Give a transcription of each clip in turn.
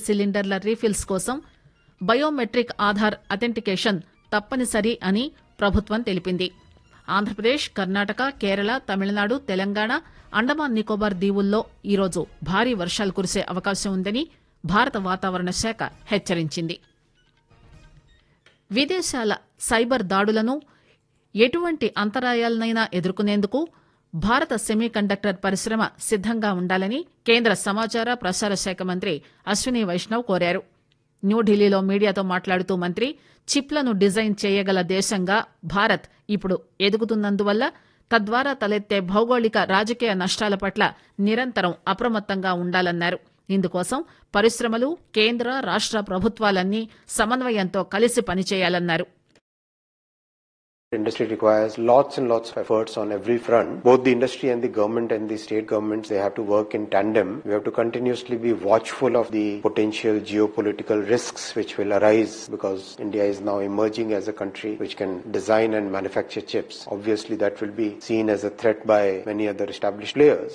సిలిండర్ల refills కోసం biometric Aadhaar authentication తప్పనిసరి అని ప్రభుత్వం తెలిపింది ఆంధ్రప్రదేశ్ కర్ణాటక కేరళ తమిళనాడు తెలంగాణ అండమాన్ నికోబార్ దీవుల్లో ఈరోజు భారీ వర్షాలు కురిసే అవకాశం ఉందని భారత వాతావరణ శాఖ హెచ్చరించింది విదేశాల సైబర్ దాడులను ఎటువంటి అంతరాయాలనైనా ఎదుర్కొనేందుకు భారత సెమీకండక్టర్ పరిశ్రమ సిద్దంగా ఉండాలని కేంద్ర సమాచార ప్రసార శాఖ మంత్రి అశ్విని వైష్ణవ్ కోరారు న్యూఢిల్లీలో మీడియాతో మాట్లాడుతూ మంత్రి చిప్లను డిజైన్ చేయగల దేశంగా భారత్ ఇప్పుడు ఎదుగుతున్నందువల్ల తద్వారా తలెత్తే భౌగోళిక రాజకీయ నష్టాల పట్ల నిరంతరం అప్రమత్తంగా ఉండాలన్నారు ఇందుకోసం పరిశ్రమలు కేంద్ర రాష్ట ప్రభుత్వాలన్నీ సమన్వయంతో కలిసి పనిచేయాలన్నారు Industry requires lots and lots of efforts on every front. Both the industry and the government and the state governments, they have to work in tandem. We have to continuously be watchful of the potential geopolitical risks which will arise because India is now emerging as a country which can design and manufacture chips. Obviously, that will be seen as a threat by many other established players.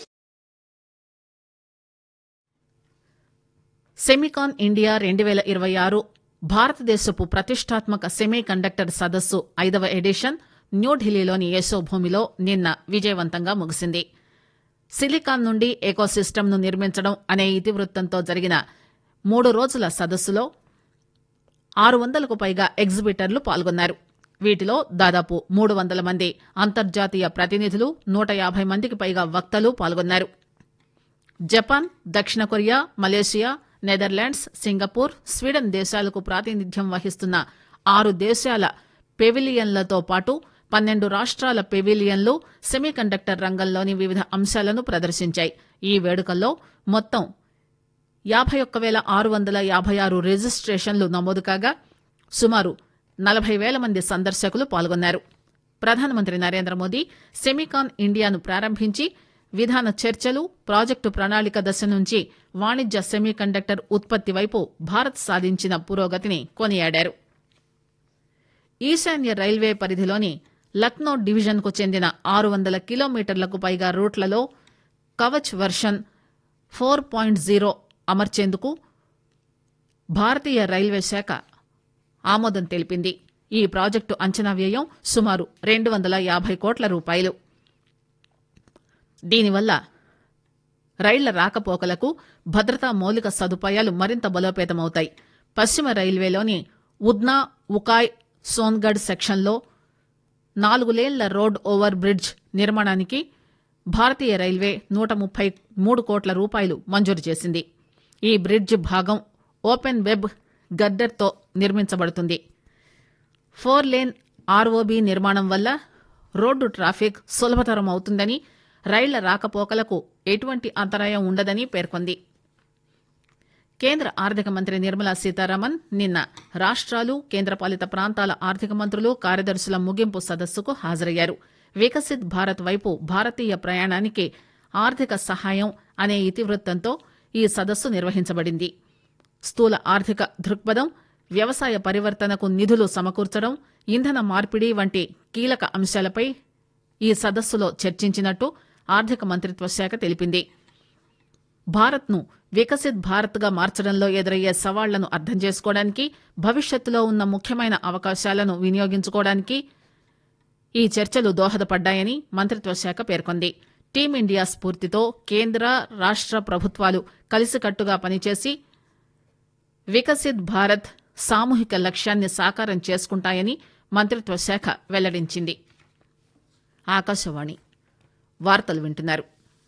Semicon India రెండు వేల ఇరవై ఆరు భారతదేశపు ప్రతిష్టాత్మక semi conductor సదస్సు ఐదవ edition న్యూఢిల్లీలోని యశోభూమిలో నిన్న విజయవంతంగా ముగిసింది సిలికాన్ నుండి ఎకోసిస్టమ్ ను నిర్మించడం అనే ఇతివృత్తంతో జరిగిన మూడు రోజుల సదస్సులో ఆరు వందలకు పైగా ఎగ్జిబిటర్లు పాల్గొన్నారు వీటిలో దాదాపు మూడు వందల మంది అంతర్జాతీయ ప్రతినిధులు నూట యాభై మందికి పైగా వక్తలు పాల్గొన్నారు జపాన్ దక్షిణ Korea Malaysia Netherlands Singapore Sweden దేశాలకు ప్రాతినిధ్యం వహిస్తున్న ఆరు దేశాల పెవిలియన్లతో పాటు పన్నెండు రాష్ట్రాల పెవిలియన్లు సెమీకండక్టర్ రంగంలోని వివిధ అంశాలను ప్రదర్శించాయి ఈ వేడుకల్లో మొత్తం యాభై ఒక్క వేల ఆరు వందల యాభై ఆరు రిజిస్ట్రేషన్లు నమోదు కాగా సుమారు నలభై వేల మంది సందర్శకులు పాల్గొన్నారు ప్రధానమంత్రి నరేంద్ర మోదీ సెమికాన్ ఇండియాను ప్రారంభించి విధాన చర్చలు ప్రాజెక్టు ప్రణాళిక దశ నుంచి వాణిజ్య సెమీకండక్టర్ ఉత్పత్తి వైపు భారత్ సాధించిన పురోగతిని కొనియాడారు ఈశాన్య రైల్వే పరిధిలోని లక్నో డివిజన్కు చెందిన ఆరు వందల కిలోమీటర్లకు పైగా రూట్లలో Kavach version four point zero అమర్చేందుకు భారతీయ రైల్వే శాఖ ఆమోదం తెలిపింది ఈ ప్రాజెక్టు అంచనా వ్యయం సుమారు రెండు వందల యాభై కోట్ల రూపాయలు దీనివల్ల రైళ్ల రాకపోకలకు భద్రతా మౌలిక సదుపాయాలు మరింత బలోపేతమవుతాయి పశ్చిమ రైల్వేలోని ఉద్నా ఉకాయ్ సోన్గఢ్ సెక్షన్లో నాలుగు లేన్ల రోడ్ ఓవర్ బ్రిడ్జ్ నిర్మాణానికి భారతీయ రైల్వే నూట ముప్పై మూడు కోట్ల రూపాయలు మంజూరు చేసింది ఈ బ్రిడ్జ్ భాగం ఓపెన్ వెబ్ గడ్డర్తో నిర్మించబడుతుంది ఫోర్ లేన్ ఆర్ఓబీ నిర్మాణం వల్ల రోడ్డు ట్రాఫిక్ సులభతరం అవుతుందని రైళ్ల రాకపోకలకు ఎటువంటి అంతరాయం ఉండదని పేర్కొంది కేంద్ర ఆర్థిక మంత్రి నిర్మలా సీతారామన్ నిన్న రాష్ట్రాలు కేంద్రపాలిత ప్రాంతాల ఆర్థిక మంత్రులు కార్యదర్శుల ముగింపు సదస్సుకు హాజరయ్యారు వికసిత్ భారత్ వైపు భారతీయ ప్రయాణానికి ఆర్థిక సహాయం అనే ఇతివృత్తంతో ఈ సదస్సు నిర్వహించబడింది స్థూల ఆర్థిక దృక్పథం వ్యవసాయ పరివర్తనకు నిధులు సమకూర్చడం ఇంధన మార్పిడి వంటి కీలక అంశాలపై ఈ సదస్సులో చర్చించినట్టు ఆర్థిక మంత్రిత్వ శాఖ తెలిపింది భారత్ను వికసిత్ భారత్గా మార్చడంలో ఎదురయ్యే సవాళ్లను అర్థం చేసుకోవడానికి భవిష్యత్తులో ఉన్న ముఖ్యమైన అవకాశాలను వినియోగించుకోవడానికి ఈ చర్చలు దోహదపడ్డాయని మంత్రిత్వ శాఖ పేర్కొంది టీమిండియా స్ఫూర్తితో కేంద్ర రాష్ట ప్రభుత్వాలు కలిసికట్టుగా పనిచేసి వికసిత్ భారత్ సామూహిక లక్ష్యాన్ని సాకారం చేసుకుంటాయని మంత్రిత్వ శాఖ వెల్లడించింది ఆకాశవాణి వార్తలు వింటున్నారు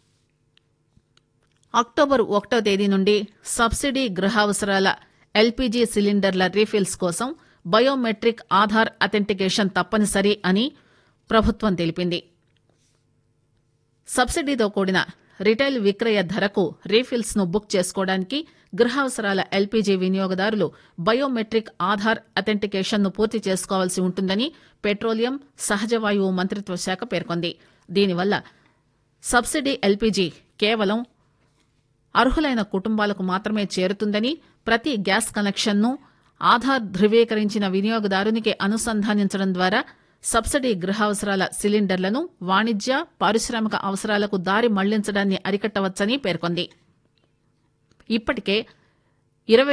అక్టోబర్ ఒకటో తేదీ నుండి సబ్సిడీ గృహావసరాల ఎల్పీజీ సిలిండర్ల రీఫిల్స్ కోసం బయోమెట్రిక్ ఆధార్ అథెంటికేషన్ తప్పనిసరి అని ప్రభుత్వం తెలిపింది సబ్సిడీతో కూడిన రిటైల్ విక్రయ ధరకు రీఫిల్స్ ను బుక్ చేసుకోవడానికి గృహావసరాల ఎల్పీజీ వినియోగదారులు బయోమెట్రిక్ ఆధార్ అథెంటికేషన్ ను పూర్తి చేసుకోవాల్సి ఉంటుందని పెట్రోలియం సహజ వాయువు మంత్రిత్వ శాఖ పేర్కొంది దీనివల్ల సబ్సిడీ ఎల్పీజీ కేవలం అర్హులైన కుటుంబాలకు మాత్రమే చేరుతుందని ప్రతి గ్యాస్ కనెక్షన్ను ఆధార్ ధృవీకరించిన వినియోగదారునికి అనుసంధానించడం ద్వారా సబ్సిడీ గృహావసరాల సిలిండర్లను వాణిజ్య పారిశ్రామిక అవసరాలకు దారి మళ్లించడాన్ని అరికట్టవచ్చని పేర్కొంది ఇప్పటికే ఇరవై